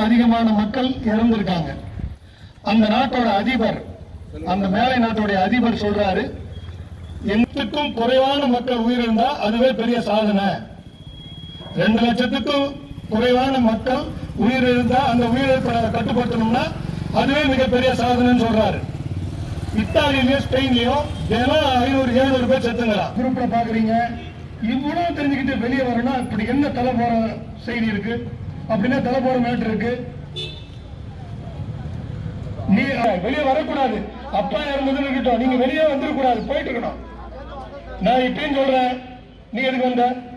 அதிகமான மக்கள் இறந்திருக்காங்க அந்த நாட்டோட அதிபர் அந்த மேலை நாட்டுடைய அதிபர் சொல்றாரு எட்டுக்கும் குறைவான மக்கள் உயிரிழந்தா அதுவே பெரிய சாதனை ரெண்டு லட்சத்துக்கும் குறைவான மக்கள் உயிரிழந்தா அந்த உயிரிழப்பை கட்டுப்படுத்தணும்னா அதுவே மிகப்பெரிய சாதனைன்னு சொல்றாரு இத்தாலியிலயும் ஸ்பெயின்லயும் தினம் ஐநூறு எழுநூறு பேர் செத்துங்களா குரூப்ல பாக்குறீங்க இவ்வளவு தெரிஞ்சுக்கிட்டு வெளியே வரணும் இப்படி என்ன தலை போற செய்தி இருக்கு அப்படின்னா தலை போற மேட்டர் இருக்கு நீ அஹ், வெளியே வரக்கூடாது அப்பா இறந்ததுன்னு இருக்கட்டும் நீங்க வெளியே வந்துடக்கூடாது போயிட்டு இருக்கணும் நான் இப்பயும் சொல்றேன் நீ எதுக்கு வந்த